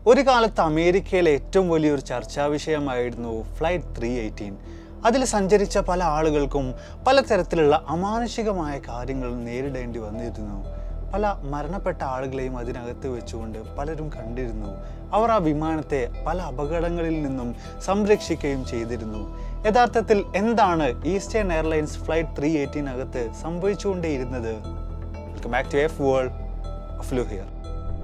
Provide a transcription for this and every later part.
ഒരു കാലത്ത് അമേരിക്കയിലെ ഏറ്റവും വലിയൊരു ചർച്ചാ വിഷയമായിരുന്നു ഫ്ലൈറ്റ് ത്രീ എയ്റ്റീൻ അതിൽ സഞ്ചരിച്ച പല ആളുകൾക്കും പലതരത്തിലുള്ള അമാനുഷികമായ കാര്യങ്ങൾ നേരിടേണ്ടി വന്നിരുന്നു പല മരണപ്പെട്ട ആളുകളെയും അതിനകത്ത് വെച്ചുകൊണ്ട് പലരും കണ്ടിരുന്നു അവർ ആ വിമാനത്തെ പല അപകടങ്ങളിൽ നിന്നും സംരക്ഷിക്കുകയും ചെയ്തിരുന്നു യഥാർത്ഥത്തിൽ എന്താണ് ഈസ്റ്റേൺ എയർലൈൻസ് ഫ്ലൈറ്റ് ത്രീ എയ്റ്റീനകത്ത് സംഭവിച്ചുകൊണ്ടേയിരുന്നത് welcome back to F world of lu here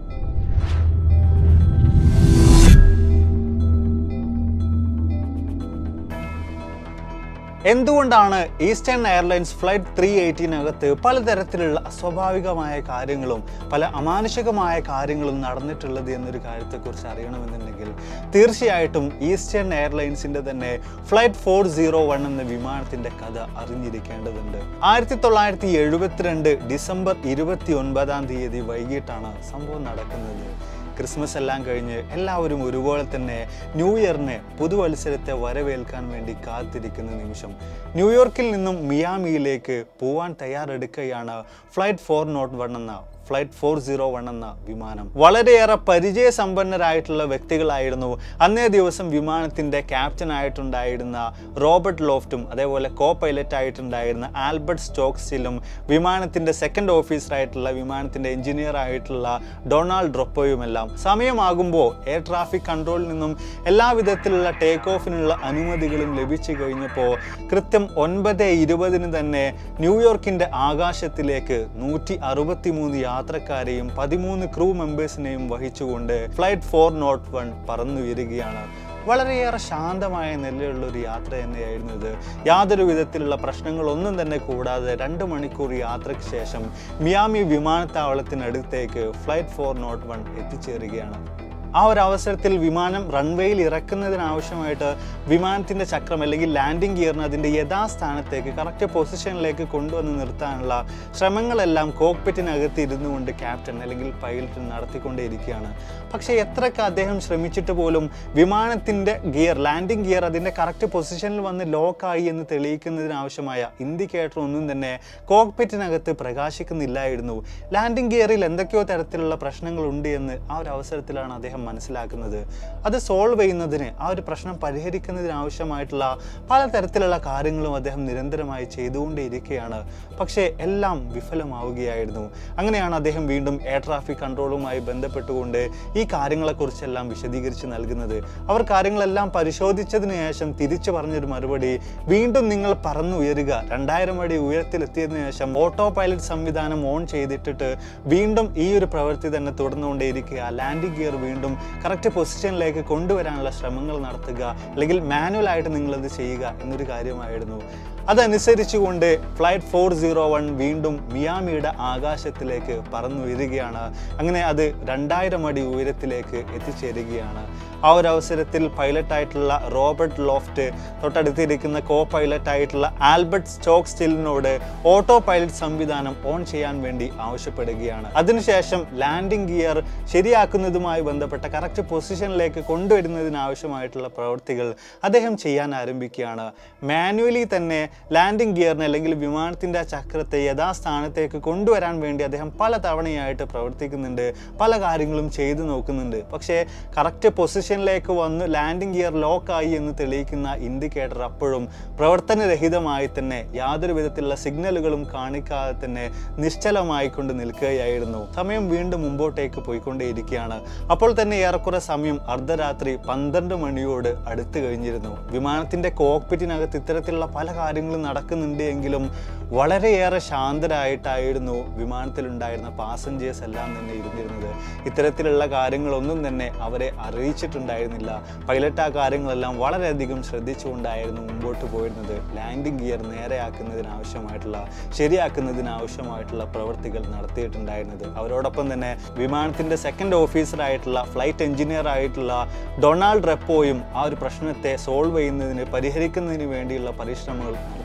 എന്തുകൊണ്ടാണ് ഈസ്റ്റേൺ എയർലൈൻസ് ഫ്ലൈറ്റ് ത്രീ എയ്റ്റീനകത്ത് പലതരത്തിലുള്ള അസ്വാഭാവികമായ കാര്യങ്ങളും പല അമാനുഷികമായ കാര്യങ്ങളും നടന്നിട്ടുള്ളത് എന്നൊരു കാര്യത്തെക്കുറിച്ച് അറിയണമെന്നുണ്ടെങ്കിൽ തീർച്ചയായിട്ടും ഈസ്റ്റേൺ എയർലൈൻസിൻ്റെ തന്നെ ഫ്ലൈറ്റ് ഫോർ സീറോ വൺ എന്ന വിമാനത്തിൻ്റെ കഥ അറിഞ്ഞിരിക്കേണ്ടതുണ്ട് ആയിരത്തി തൊള്ളായിരത്തി എഴുപത്തിരണ്ട് ഡിസംബർ ഇരുപത്തി ഒൻപതാം തീയതി വൈകിട്ടാണ് സംഭവം നടക്കുന്നത് ക്രിസ്മസ് എല്ലാം കഴിഞ്ഞ് എല്ലാവരും ഒരുപോലെ തന്നെ ന്യൂ ഇയറിനെ പുതുവത്സരത്തെ വരവേൽക്കാൻ വേണ്ടി കാത്തിരിക്കുന്ന നിമിഷം ന്യൂയോർക്കിൽ നിന്നും മിയാമിയിലേക്ക് പോവാൻ തയ്യാറെടുക്കുകയാണ് ഫ്ലൈറ്റ് ഫോർ നോട്ട് വൺ എന്ന ഫ്ലൈറ്റ് ഫോർ സീറോ വൺ എന്ന വിമാനം വളരെയേറെ പരിചയസമ്പന്നരായിട്ടുള്ള വ്യക്തികളായിരുന്നു അന്നേ ദിവസം വിമാനത്തിൻ്റെ ക്യാപ്റ്റൻ ആയിട്ടുണ്ടായിരുന്ന റോബർട്ട് ലോഫ്റ്റും അതേപോലെ കോ പൈലറ്റ് ആയിട്ടുണ്ടായിരുന്ന ആൽബർട്ട് സ്റ്റോക്സിലും വിമാനത്തിൻ്റെ സെക്കൻഡ് ഓഫീസറായിട്ടുള്ള വിമാനത്തിൻ്റെ എഞ്ചിനീയർ ആയിട്ടുള്ള ഡൊണാൾഡ് ഡ്രൊപ്പോയുമെല്ലാം സമയമാകുമ്പോൾ എയർ ട്രാഫിക് കൺട്രോളിൽ നിന്നും എല്ലാ വിധത്തിലുള്ള ടേക്ക് ഓഫിനുള്ള അനുമതികളും ലഭിച്ചു കഴിഞ്ഞപ്പോൾ കൃത്യം ഒൻപത് ഇരുപതിന് തന്നെ ന്യൂയോർക്കിൻ്റെ ആകാശത്തിലേക്ക് നൂറ്റി അറുപത്തി മൂന്ന് യാത്രക്കാരെയും പതിമൂന്ന് ക്രൂ മെമ്പേഴ്സിനെയും വഹിച്ചുകൊണ്ട് ഫ്ലൈറ്റ് ഫോർ നോട്ട് വൺ പറന്നു വരികയാണ് വളരെയേറെ ശാന്തമായ നിലയുള്ള ഒരു യാത്ര തന്നെയായിരുന്നു ഇത് യാതൊരു വിധത്തിലുള്ള പ്രശ്നങ്ങളൊന്നും തന്നെ കൂടാതെ രണ്ട് മണിക്കൂർ യാത്രയ്ക്ക് ശേഷം മിയാമി വിമാനത്താവളത്തിനടുത്തേക്ക് ഫ്ലൈറ്റ് ഫോർ നോട്ട് വൺ എത്തിച്ചേരുകയാണ് ആ ഒരു അവസരത്തിൽ വിമാനം റൺവേയിൽ ഇറക്കുന്നതിനാവശ്യമായിട്ട് വിമാനത്തിൻ്റെ ചക്രം അല്ലെങ്കിൽ ലാൻഡിംഗ് ഗിയറിന് അതിൻ്റെ യഥാസ്ഥാനത്തേക്ക് കറക്റ്റ് പൊസിഷനിലേക്ക് കൊണ്ടുവന്ന് നിർത്താനുള്ള ശ്രമങ്ങളെല്ലാം കോക്പിറ്റിനകത്ത് ഇരുന്നു കൊണ്ട് ക്യാപ്റ്റൻ അല്ലെങ്കിൽ പൈലറ്റ് നടത്തിക്കൊണ്ടേയിരിക്കുകയാണ് പക്ഷേ എത്രയൊക്കെ അദ്ദേഹം ശ്രമിച്ചിട്ട് പോലും വിമാനത്തിൻ്റെ ഗിയർ ലാൻഡിംഗ് ഗിയർ അതിൻ്റെ കറക്റ്റ് പൊസിഷനിൽ വന്ന് ലോക്കായി എന്ന് തെളിയിക്കുന്നതിനാവശ്യമായ ഇൻഡിക്കേറ്റർ ഒന്നും തന്നെ കോക്പിറ്റിനകത്ത് പ്രകാശിക്കുന്നില്ലായിരുന്നു ലാൻഡിംഗ് ഗിയറിൽ എന്തൊക്കെയോ തരത്തിലുള്ള പ്രശ്നങ്ങളുണ്ട് എന്ന് ആ ഒരു അവസരത്തിലാണ് അദ്ദേഹം മനസ്സിലാക്കുന്നത് അത് സോൾവ് ചെയ്യുന്നതിന് ആ ഒരു പ്രശ്നം പരിഹരിക്കുന്നതിന് ആവശ്യമായിട്ടുള്ള പലതരത്തിലുള്ള കാര്യങ്ങളും അദ്ദേഹം നിരന്തരമായി ചെയ്തുകൊണ്ടേയിരിക്കുകയാണ് പക്ഷേ എല്ലാം വിഫലമാവുകയായിരുന്നു അങ്ങനെയാണ് അദ്ദേഹം വീണ്ടും എയർ ട്രാഫിക് കൺട്രോളുമായി ബന്ധപ്പെട്ടുകൊണ്ട് ഈ കാര്യങ്ങളെക്കുറിച്ചെല്ലാം വിശദീകരിച്ച് നൽകുന്നത് അവർ കാര്യങ്ങളെല്ലാം പരിശോധിച്ചതിന് ശേഷം തിരിച്ചു പറഞ്ഞൊരു മറുപടി വീണ്ടും നിങ്ങൾ പറന്നുയരുക രണ്ടായിരം അടി ഉയരത്തിലെത്തിയതിനു ശേഷം ഓട്ടോ പൈലറ്റ് സംവിധാനം ഓൺ ചെയ്തിട്ടിട്ട് വീണ്ടും ഈ ഒരു പ്രവൃത്തി തന്നെ തുടർന്നുകൊണ്ടേയിരിക്കുക ലാൻഡിംഗ് ഗിയർ വീണ്ടും കറക്റ്റ് പൊസിഷനിലേക്ക് കൊണ്ടുവരാനുള്ള ശ്രമങ്ങൾ നടത്തുക അല്ലെങ്കിൽ മാനുവലായിട്ട് നിങ്ങളത് ചെയ്യുക എന്നൊരു കാര്യമായിരുന്നു അതനുസരിച്ചുകൊണ്ട് ഫ്ലൈറ്റ് ഫോർ സീറോ വൺ വീണ്ടും മിയാമിയുടെ ആകാശത്തിലേക്ക് പറന്നുയരുകയാണ് അങ്ങനെ അത് രണ്ടായിരം അടി ഉയരത്തിലേക്ക് എത്തിച്ചേരുകയാണ് ആ ഒരു അവസരത്തിൽ പൈലറ്റായിട്ടുള്ള റോബർട്ട് ലോഫ്റ്റ് തൊട്ടടുത്തിരിക്കുന്ന കോ പൈലറ്റായിട്ടുള്ള ആൽബർട്ട് സ്റ്റോക്ക് സ്റ്റിലിനോട് ഓട്ടോ പൈലറ്റ് സംവിധാനം ഓൺ ചെയ്യാൻ വേണ്ടി ആവശ്യപ്പെടുകയാണ് അതിനുശേഷം ലാൻഡിംഗ് ഗിയർ ശരിയാക്കുന്നതുമായി ബന്ധപ്പെട്ട കറക്റ്റ് പൊസിഷനിലേക്ക് കൊണ്ടുവരുന്നതിനാവശ്യമായിട്ടുള്ള പ്രവൃത്തികൾ അദ്ദേഹം ചെയ്യാൻ ആരംഭിക്കുകയാണ് മാനുവലി തന്നെ ലാൻഡിംഗ് ഗിയറിനെ അല്ലെങ്കിൽ വിമാനത്തിൻ്റെ ചക്രത്തെ യഥാസ്ഥാനത്തേക്ക് കൊണ്ടുവരാൻ വേണ്ടി അദ്ദേഹം പല തവണയായിട്ട് പ്രവർത്തിക്കുന്നുണ്ട് പല കാര്യങ്ങളും ചെയ്തു നോക്കുന്നുണ്ട് പക്ഷേ കറക്റ്റ് പൊസിഷനിലേക്ക് വന്ന് ലാൻഡിംഗ് ഗിയർ ലോക്കായി എന്ന് തെളിയിക്കുന്ന ഇൻഡിക്കേറ്റർ അപ്പോഴും പ്രവർത്തനരഹിതമായി തന്നെ യാതൊരു വിധത്തിലുള്ള സിഗ്നലുകളും കാണിക്കാതെ തന്നെ നിശ്ചലമായിക്കൊണ്ട് നിൽക്കുകയായിരുന്നു സമയം വീണ്ടും മുമ്പോട്ടേക്ക് പോയിക്കൊണ്ടേയിരിക്കുകയാണ് അപ്പോൾ തന്നെ ഏറെക്കുറെ സമയം അർദ്ധരാത്രി പന്ത്രണ്ട് മണിയോട് അടുത്ത് കഴിഞ്ഞിരുന്നു വിമാനത്തിന്റെ കോക്പിറ്റിനകത്ത് ഇത്തരത്തിലുള്ള പല കാര്യങ്ങളും നടക്കുന്നുണ്ട് എങ്കിലും വളരെയേറെ ശാന്തരായിട്ടായിരുന്നു വിമാനത്തിലുണ്ടായിരുന്ന പാസഞ്ചേഴ്സ് എല്ലാം തന്നെ ഇരുന്നിരുന്നത് ഇത്തരത്തിലുള്ള കാര്യങ്ങളൊന്നും തന്നെ അവരെ അറിയിച്ചിട്ടുണ്ടായിരുന്നില്ല പൈലറ്റ് ആ കാര്യങ്ങളെല്ലാം വളരെയധികം ശ്രദ്ധിച്ചുകൊണ്ടായിരുന്നു മുമ്പോട്ട് പോയിരുന്നത് ലാൻഡിംഗ് ഗിയർ നേരെയാക്കുന്നതിനാവശ്യമായിട്ടുള്ള ശരിയാക്കുന്നതിനാവശ്യമായിട്ടുള്ള പ്രവൃത്തികൾ നടത്തിയിട്ടുണ്ടായിരുന്നത് അവരോടൊപ്പം തന്നെ വിമാനത്തിന്റെ സെക്കൻഡ് ഓഫീസറായിട്ടുള്ള ഫ്ലൈറ്റ് എഞ്ചിനീയർ ആയിട്ടുള്ള ഡൊണാൾഡ് റെപ്പോയും ആ ഒരു പ്രശ്നത്തെ സോൾവ് ചെയ്യുന്നതിന് പരിഹരിക്കുന്നതിന് വേണ്ടിയുള്ള പരിശ്രമങ്ങൾ നടത്തി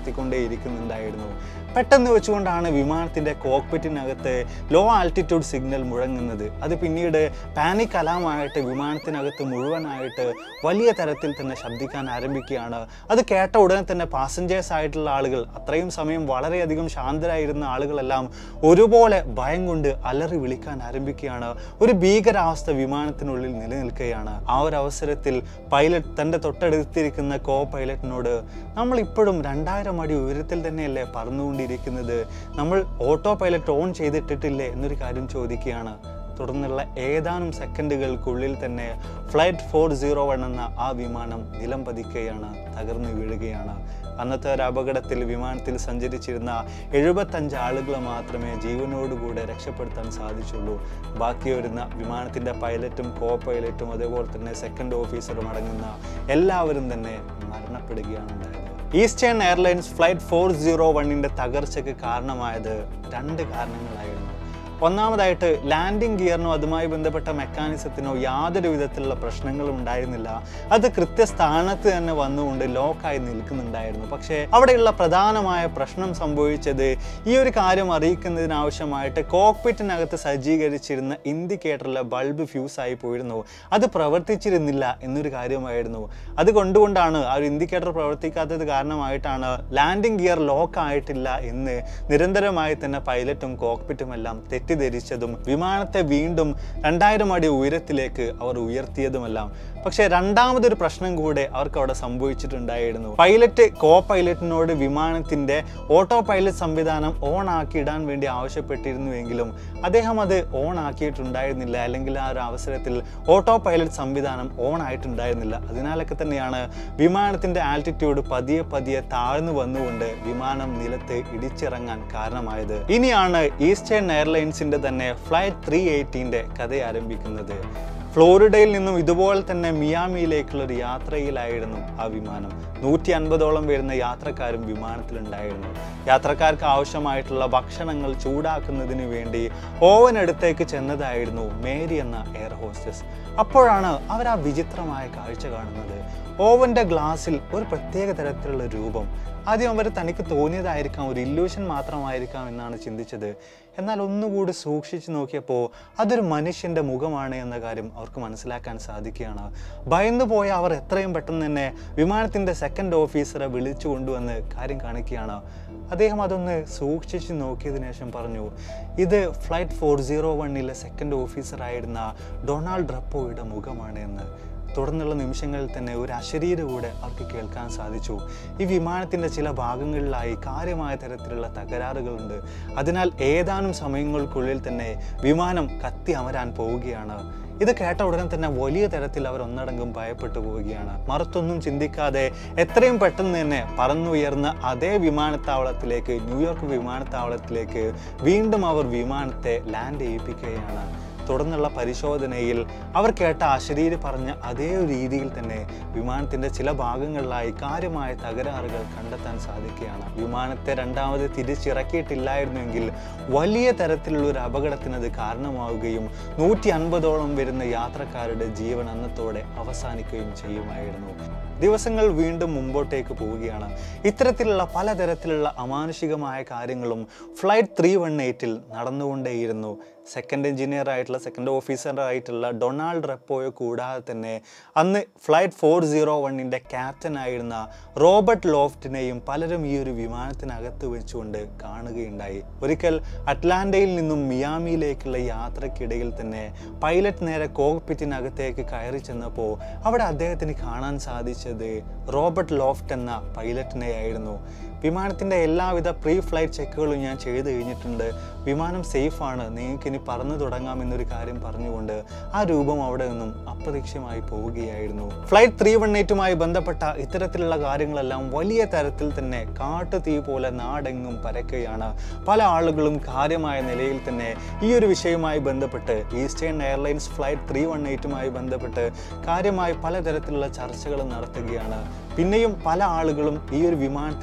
നടത്തിക്കൊണ്ടേയിരിക്കുന്നുണ്ടായിരുന്നു പെട്ടെന്ന് വെച്ചുകൊണ്ടാണ് വിമാനത്തിൻ്റെ കോക്പിറ്റിനകത്ത് ലോ ആൾട്ടിറ്റ്യൂഡ് സിഗ്നൽ മുഴങ്ങുന്നത് അത് പിന്നീട് പാനിക് അലാമായിട്ട് വിമാനത്തിനകത്ത് മുഴുവനായിട്ട് വലിയ തരത്തിൽ തന്നെ ശബ്ദിക്കാൻ ആരംഭിക്കുകയാണ് അത് കേട്ട ഉടനെ തന്നെ പാസഞ്ചേഴ്സ് ആയിട്ടുള്ള ആളുകൾ അത്രയും സമയം വളരെയധികം ശാന്തരായിരുന്ന ആളുകളെല്ലാം ഒരുപോലെ ഭയം കൊണ്ട് അലറി വിളിക്കാൻ ആരംഭിക്കുകയാണ് ഒരു ഭീകരാവസ്ഥ വിമാനത്തിനുള്ളിൽ നിലനിൽക്കുകയാണ് ആ ഒരു അവസരത്തിൽ പൈലറ്റ് തൻ്റെ തൊട്ടടുത്തിരിക്കുന്ന കോ പൈലറ്റിനോട് നമ്മൾ ഇപ്പോഴും രണ്ടായിരം അടി ഉയരത്തിൽ തന്നെയല്ലേ പറന്നുകൊണ്ടിരിക്കുന്നത് നമ്മൾ ഓട്ടോ പൈലറ്റ് ഓൺ ചെയ്തിട്ടിട്ടില്ലേ എന്നൊരു കാര്യം ചോദിക്കുകയാണ് തുടർന്നുള്ള ഏതാനും സെക്കൻഡുകൾക്കുള്ളിൽ തന്നെ ഫ്ലൈറ്റ് ഫോർ സീറോ വൺ എന്ന ആ വിമാനം നിലം പതിക്കുകയാണ് തകർന്നു വീഴുകയാണ് അന്നത്തെ ഒരു അപകടത്തിൽ വിമാനത്തിൽ സഞ്ചരിച്ചിരുന്ന എഴുപത്തഞ്ച് ആളുകളെ മാത്രമേ ജീവനോടുകൂടെ രക്ഷപ്പെടുത്താൻ സാധിച്ചുള്ളൂ ബാക്കി വരുന്ന വിമാനത്തിൻ്റെ പൈലറ്റും കോ പൈലറ്റും അതേപോലെ തന്നെ സെക്കൻഡ് ഓഫീസറും അടങ്ങുന്ന എല്ലാവരും തന്നെ മരണപ്പെടുകയാണ് ഉണ്ടായത് Eastern Airlines flight four zero വണ്ണിൻ്റെ തകർച്ചയ്ക്ക് കാരണമായത് രണ്ട് കാരണങ്ങളായിരുന്നു ഒന്നാമതായിട്ട് ലാൻഡിംഗ് ഗിയറിനോ അതുമായി ബന്ധപ്പെട്ട മെക്കാനിസത്തിനോ യാതൊരു വിധത്തിലുള്ള പ്രശ്നങ്ങളും ഉണ്ടായിരുന്നില്ല അത് കൃത്യസ്ഥാനത്ത് തന്നെ വന്നുകൊണ്ട് ലോക്കായി നിൽക്കുന്നുണ്ടായിരുന്നു പക്ഷേ അവിടെയുള്ള പ്രധാനമായ പ്രശ്നം സംഭവിച്ചത് ഈ ഒരു കാര്യം അറിയിക്കുന്നതിനാവശ്യമായിട്ട് കോക്പിറ്റിനകത്ത് സജ്ജീകരിച്ചിരുന്ന ഇൻഡിക്കേറ്ററിലെ ബൾബ് ഫ്യൂസ് ആയി പോയിരുന്നു അത് പ്രവർത്തിച്ചിരുന്നില്ല എന്നൊരു കാര്യമായിരുന്നു അത് കൊണ്ടുകൊണ്ടാണ് ആ ഒരു ഇൻഡിക്കേറ്റർ പ്രവർത്തിക്കാത്തത് കാരണമായിട്ടാണ് ലാൻഡിംഗ് ഗിയർ ലോക്ക് ആയിട്ടില്ല എന്ന് നിരന്തരമായി തന്നെ പൈലറ്റും കോക്പിറ്റും എല്ലാം തെറ്റിദ്ധരിച്ചതും വിമാനത്തെ വീണ്ടും രണ്ടായിരം അടി ഉയരത്തിലേക്ക് അവർ ഉയർത്തിയതുമെല്ലാം പക്ഷേ രണ്ടാമതൊരു പ്രശ്നം കൂടെ അവർക്ക് അവിടെ സംഭവിച്ചിട്ടുണ്ടായിരുന്നു പൈലറ്റ് കോ പൈലറ്റിനോട് വിമാനത്തിന്റെ ഓട്ടോ പൈലറ്റ് സംവിധാനം ഓൺ ആക്കിയിടാൻ വേണ്ടി ആവശ്യപ്പെട്ടിരുന്നുവെങ്കിലും അദ്ദേഹം അത് ഓൺ ആക്കിയിട്ടുണ്ടായിരുന്നില്ല അല്ലെങ്കിൽ ആ ഒരു അവസരത്തിൽ ഓട്ടോ പൈലറ്റ് സംവിധാനം ഓൺ ആയിട്ടുണ്ടായിരുന്നില്ല അതിനാലൊക്കെ തന്നെയാണ് വിമാനത്തിന്റെ ആൾട്ടിറ്റ്യൂഡ് പതിയെ പതിയെ താഴ്ന്നു വന്നുകൊണ്ട് വിമാനം നിലത്ത് ഇടിച്ചിറങ്ങാൻ കാരണമായത് ഇനിയാണ് ഈസ്റ്റേൺ എയർലൈൻസിന്റെ തന്നെ ഫ്ലൈറ്റ് ത്രീ എയ്റ്റീൻ്റെ കഥ ആരംഭിക്കുന്നത് ഫ്ലോറിഡയിൽ നിന്നും ഇതുപോലെ തന്നെ മിയാമിയിലേക്കുള്ള ഒരു യാത്രയിലായിരുന്നു ആ വിമാനം നൂറ്റി അൻപതോളം വരുന്ന യാത്രക്കാരും വിമാനത്തിലുണ്ടായിരുന്നു യാത്രക്കാർക്ക് ആവശ്യമായിട്ടുള്ള ഭക്ഷണങ്ങൾ ചൂടാക്കുന്നതിന് വേണ്ടി ഓവൻ അടുത്തേക്ക് ചെന്നതായിരുന്നു മേരി എന്ന എയർ ഹോസ്റ്റസ് അപ്പോഴാണ് അവർ ആ വിചിത്രമായ കാഴ്ച കാണുന്നത് ഓവന്റെ ഗ്ലാസ്സിൽ ഒരു പ്രത്യേക തരത്തിലുള്ള രൂപം ആദ്യം അവർ തനിക്ക് തോന്നിയതായിരിക്കാം ഒരു ഇല്യൂഷൻ മാത്രമായിരിക്കാം എന്നാണ് ചിന്തിച്ചത് എന്നാൽ ഒന്നുകൂടി സൂക്ഷിച്ചു നോക്കിയപ്പോൾ അതൊരു മനുഷ്യൻ്റെ മുഖമാണ് എന്ന കാര്യം അവർക്ക് മനസ്സിലാക്കാൻ സാധിക്കുകയാണ് ഭയന്നു പോയ അവർ എത്രയും പെട്ടെന്ന് തന്നെ വിമാനത്തിൻ്റെ സെക്കൻഡ് ഓഫീസറെ വിളിച്ചു കൊണ്ടുവന്ന് കാര്യം കാണിക്കുകയാണ് അദ്ദേഹം അതൊന്ന് സൂക്ഷിച്ച് നോക്കിയതിനു ശേഷം പറഞ്ഞു ഇത് ഫ്ലൈറ്റ് ഫോർ സീറോ വണ്ണിലെ സെക്കൻഡ് ഓഫീസറായിരുന്ന ഡൊണാൾഡ് റപ്പോയുടെ മുഖമാണ് എന്ന് തുടർന്നുള്ള നിമിഷങ്ങളിൽ തന്നെ ഒരു അശരീര കൂടെ അവർക്ക് കേൾക്കാൻ സാധിച്ചു ഈ വിമാനത്തിൻ്റെ ചില ഭാഗങ്ങളിലായി കാര്യമായ തരത്തിലുള്ള തകരാറുകളുണ്ട് അതിനാൽ ഏതാനും സമയങ്ങൾക്കുള്ളിൽ തന്നെ വിമാനം കത്തി അമരാൻ പോവുകയാണ് ഇത് കേട്ട ഉടനെ തന്നെ വലിയ തരത്തിൽ അവർ ഒന്നടങ്കം ഭയപ്പെട്ടു പോവുകയാണ് മറുത്തൊന്നും ചിന്തിക്കാതെ എത്രയും പെട്ടെന്ന് തന്നെ പറന്നുയർന്ന അതേ വിമാനത്താവളത്തിലേക്ക് ന്യൂയോർക്ക് വിമാനത്താവളത്തിലേക്ക് വീണ്ടും അവർ വിമാനത്തെ ലാൻഡ് ചെയ്യിപ്പിക്കുകയാണ് തുടർന്നുള്ള പരിശോധനയിൽ അവർ കേട്ട അശരീരി പറഞ്ഞ അതേ ഒരു രീതിയിൽ തന്നെ വിമാനത്തിൻ്റെ ചില ഭാഗങ്ങളിലായി കാര്യമായ തകരാറുകൾ കണ്ടെത്താൻ സാധിക്കുകയാണ് വിമാനത്തെ രണ്ടാമത് തിരിച്ചിറക്കിയിട്ടില്ലായിരുന്നെങ്കിൽ വലിയ തരത്തിലുള്ള ഒരു അപകടത്തിന് അത് കാരണമാവുകയും നൂറ്റി അൻപതോളം വരുന്ന യാത്രക്കാരുടെ ജീവൻ അന്നത്തോടെ അവസാനിക്കുകയും ചെയ്യുമായിരുന്നു ദിവസങ്ങൾ വീണ്ടും മുമ്പോട്ടേക്ക് പോവുകയാണ് ഇത്തരത്തിലുള്ള പലതരത്തിലുള്ള അമാനുഷികമായ കാര്യങ്ങളും ഫ്ലൈറ്റ് ത്രീ വൺ എയ്റ്റിൽ നടന്നുകൊണ്ടേയിരുന്നു സെക്കൻഡ് എഞ്ചിനീയർ ആയിട്ടുള്ള സെക്കൻഡ് ഓഫീസർ ആയിട്ടുള്ള ഡൊണാൾഡ് റെപ്പോയെ കൂടാതെ തന്നെ അന്ന് ഫ്ലൈറ്റ് ഫോർ സീറോ വണ്ണിൻ്റെ ക്യാപ്റ്റൻ ആയിരുന്ന റോബർട്ട് ലോഫ്റ്റിനെയും പലരും ഈ ഒരു വിമാനത്തിനകത്ത് വെച്ചുകൊണ്ട് കാണുകയുണ്ടായി ഒരിക്കൽ അറ്റ്ലാന്റയിൽ നിന്നും മിയാമിയിലേക്കുള്ള യാത്രക്കിടയിൽ തന്നെ പൈലറ്റ് നേരെ കോക്പിറ്റിനകത്തേക്ക് കയറി ചെന്നപ്പോൾ അവിടെ അദ്ദേഹത്തിന് കാണാൻ സാധിച്ചത് റോബർട്ട് ലോഫ്റ്റ് എന്ന പൈലറ്റിനെയായിരുന്നു വിമാനത്തിൻ്റെ എല്ലാവിധ പ്രീ ഫ്ലൈറ്റ് ചെക്കുകളും ഞാൻ ചെയ്തു കഴിഞ്ഞിട്ടുണ്ട് വിമാനം സേഫാണ് നിങ്ങൾക്ക് ഇനി പറന്നു തുടങ്ങാം എന്നൊരു കാര്യം പറഞ്ഞുകൊണ്ട് ആ രൂപം അവിടെ നിന്നും അപ്രതീക്ഷിതമായി പോവുകയായിരുന്നു ഫ്ലൈറ്റ് ത്രീ വൺ എയ്റ്റുമായി ബന്ധപ്പെട്ട ഇത്തരത്തിലുള്ള കാര്യങ്ങളെല്ലാം വലിയ തരത്തിൽ തന്നെ കാട്ടുതീ പോലെ നാടെങ്ങും പരക്കുകയാണ് പല ആളുകളും കാര്യമായ നിലയിൽ തന്നെ ഈ ഒരു വിഷയവുമായി ബന്ധപ്പെട്ട് Eastern Airlines flight three one എയ്റ്റുമായി ബന്ധപ്പെട്ട് കാര്യമായി പലതരത്തിലുള്ള ചർച്ചകൾ നടത്തുകയാണ് പിന്നെയും പല ആളുകളും ഈ ഒരു വിമാനത്തിൽ സഞ്ചരിച്ച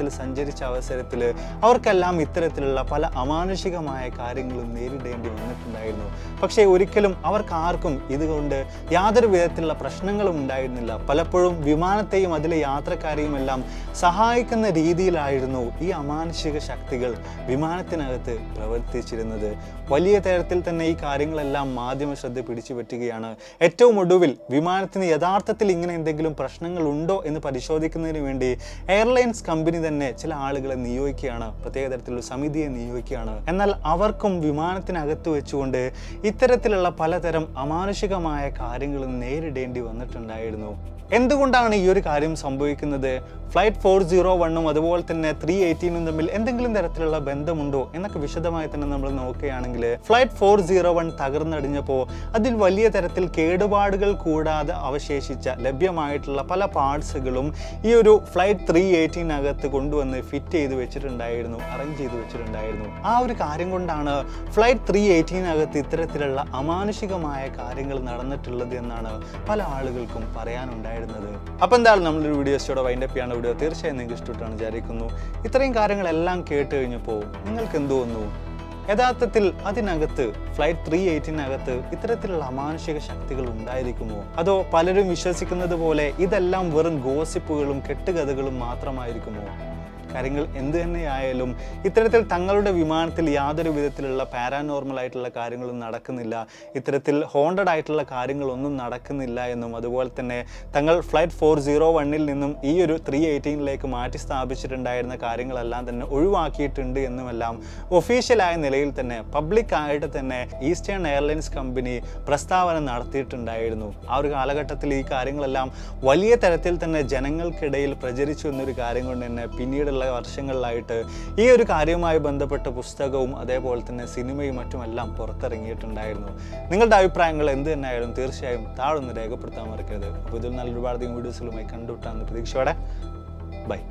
സഞ്ചരിച്ച അവസരത്തിൽ അവർക്കെല്ലാം ഇത്തരത്തിലുള്ള പല അമാനുഷികമായ കാര്യങ്ങളും നേരിടേണ്ടി വന്നിട്ടുണ്ടായിരുന്നു പക്ഷേ ഒരിക്കലും അവർക്ക് ആർക്കും ഇതുകൊണ്ട് യാതൊരു വിധത്തിലുള്ള പ്രശ്നങ്ങളും ഉണ്ടായിരുന്നില്ല പലപ്പോഴും വിമാനത്തെയും അതിലെ യാത്രക്കാരെയും എല്ലാം സഹായിക്കുന്ന രീതിയിലായിരുന്നു ഈ അമാനുഷിക ശക്തികൾ വിമാനത്തിനകത്ത് പ്രവർത്തിച്ചിരുന്നത് വലിയ തരത്തിൽ തന്നെ ഈ കാര്യങ്ങളെല്ലാം മാധ്യമ ശ്രദ്ധ പിടിച്ചു പറ്റുകയാണ് ഏറ്റവും ഒടുവിൽ വിമാനത്തിന് യഥാർത്ഥത്തിൽ ഇങ്ങനെ എന്തെങ്കിലും പ്രശ്നങ്ങൾ ഉണ്ടോ എന്ന് പരിശോധിക്കുന്നതിന് വേണ്ടി എയർലൈൻസ് കമ്പനി തന്നെ ചില ആളുകളെ നിയോഗിക്കുകയാണ് പ്രത്യേക തരത്തിലുള്ള സമിതിയെ നിയോഗിക്കുകയാണ് എന്നാൽ അവർക്കും വിമാനത്തിനകത്ത് വെച്ചുകൊണ്ട് ഇത്തരത്തിലുള്ള പലതരം അമാനുഷികമായ കാര്യങ്ങൾ നേരിടേണ്ടി വന്നിട്ടുണ്ടായിരുന്നു എന്തുകൊണ്ടാണ് ഈ ഒരു കാര്യം സംഭവിക്കുന്നത് ഫ്ലൈറ്റ് ഫോർ സീറോ വണ്ണും അതുപോലെ തന്നെ ത്രീ എയ്റ്റീനും തമ്മിൽ എന്തെങ്കിലും തരത്തിലുള്ള ബന്ധമുണ്ടോ എന്നൊക്കെ വിശദമായി തന്നെ നമ്മൾ നോക്കുകയാണെങ്കിൽ ഫ്ലൈറ്റ് ഫോർ സീറോ വൺ തകർന്നടിഞ്ഞപ്പോൾ അതിൽ വലിയ തരത്തിൽ കേടുപാടുകൾ കൂടാതെ അവശേഷിച്ച ലഭ്യമായിട്ടുള്ള പല പാർട്സുകളും ഈ ഒരു ഫ്ലൈറ്റ് ത്രീ എയ്റ്റീനകത്ത് കൊണ്ടുവന്ന് ഫിറ്റ് ചെയ്ത് വെച്ചിട്ടുണ്ടായിരുന്നു അറേഞ്ച് ചെയ്ത് വെച്ചിട്ടുണ്ടായിരുന്നു ആ ഒരു കാര്യം കൊണ്ടാണ് ഫ്ലൈറ്റ് ത്രീ എയ്റ്റീനകത്ത് ഇത്തരത്തിലുള്ള അമാനുഷികമായ കാര്യങ്ങൾ നടന്നിട്ടുള്ളത് എന്നാണ് പല ആളുകൾക്കും പറയാനുണ്ടായിരുന്നത് അപ്പോൾ എന്തായാലും നമ്മളൊരു വീഡിയോസോടെ വൈൻഡപ്പ് ചെയ്യാണ് വീഡിയോ തീർച്ചയായും നിങ്ങൾക്ക് ഇഷ്ടപ്പെട്ടാണ് വിചാരിക്കുന്നു ഇത്രയും കാര്യങ്ങളെല്ലാം കേട്ട് കഴിഞ്ഞപ്പോൾ നിങ്ങൾക്ക് എന്ത് തോന്നുന്നു യഥാർത്ഥത്തിൽ അതിനകത്ത് ഫ്ലൈറ്റ് ത്രീ എയ്റ്റിനകത്ത് ഇത്തരത്തിലുള്ള അമാനുഷിക ശക്തികൾ ഉണ്ടായിരിക്കുമോ അതോ പലരും വിശ്വസിക്കുന്നത് പോലെ ഇതെല്ലാം വെറും ഗോസിപ്പുകളും കെട്ടുകഥകളും മാത്രമായിരിക്കുമോ കാര്യങ്ങൾ എന്ത് തന്നെയായാലും ഇത്തരത്തിൽ തങ്ങളുടെ വിമാനത്തിൽ യാതൊരു വിധത്തിലുള്ള പാരാനോർമൽ ആയിട്ടുള്ള കാര്യങ്ങളും നടക്കുന്നില്ല ഇത്തരത്തിൽ ഹോണ്ടഡ് ആയിട്ടുള്ള കാര്യങ്ങളൊന്നും നടക്കുന്നില്ല എന്നും അതുപോലെ തന്നെ തങ്ങൾ ഫ്ലൈറ്റ് ഫോർ സീറോ വണ്ണിൽ നിന്നും ഈ ഒരു ത്രീ എയ്റ്റീനിലേക്ക് മാറ്റി സ്ഥാപിച്ചിട്ടുണ്ടായിരുന്ന കാര്യങ്ങളെല്ലാം തന്നെ ഒഴിവാക്കിയിട്ടുണ്ട് എന്നുമെല്ലാം ഒഫീഷ്യലായ നിലയിൽ തന്നെ പബ്ലിക് ആയിട്ട് തന്നെ ഈസ്റ്റേൺ എയർലൈൻസ് കമ്പനി പ്രസ്താവന നടത്തിയിട്ടുണ്ടായിരുന്നു ആ ഒരു കാലഘട്ടത്തിൽ ഈ കാര്യങ്ങളെല്ലാം വലിയ തരത്തിൽ തന്നെ ജനങ്ങൾക്കിടയിൽ പ്രചരിച്ചു എന്നൊരു കാര്യം കൊണ്ട് തന്നെ പിന്നീടുള്ള വർഷങ്ങളിലായിട്ട് ഈ ഒരു കാര്യവുമായി ബന്ധപ്പെട്ട പുസ്തകവും അതേപോലെ തന്നെ സിനിമയും മറ്റുമെല്ലാം പുറത്തിറങ്ങിയിട്ടുണ്ടായിരുന്നു നിങ്ങളുടെ അഭിപ്രായങ്ങൾ എന്ത് തന്നെയായാലും തീർച്ചയായും താഴൊന്ന് രേഖപ്പെടുത്താൻ മറക്കരുത് അപ്പോൾ ഇതിൽ നല്ല ഒരുപാട് വീഡിയോസുകളുമായി കണ്ടുവിട്ടാന്ന് പ്രതീക്ഷയോടെ ബൈ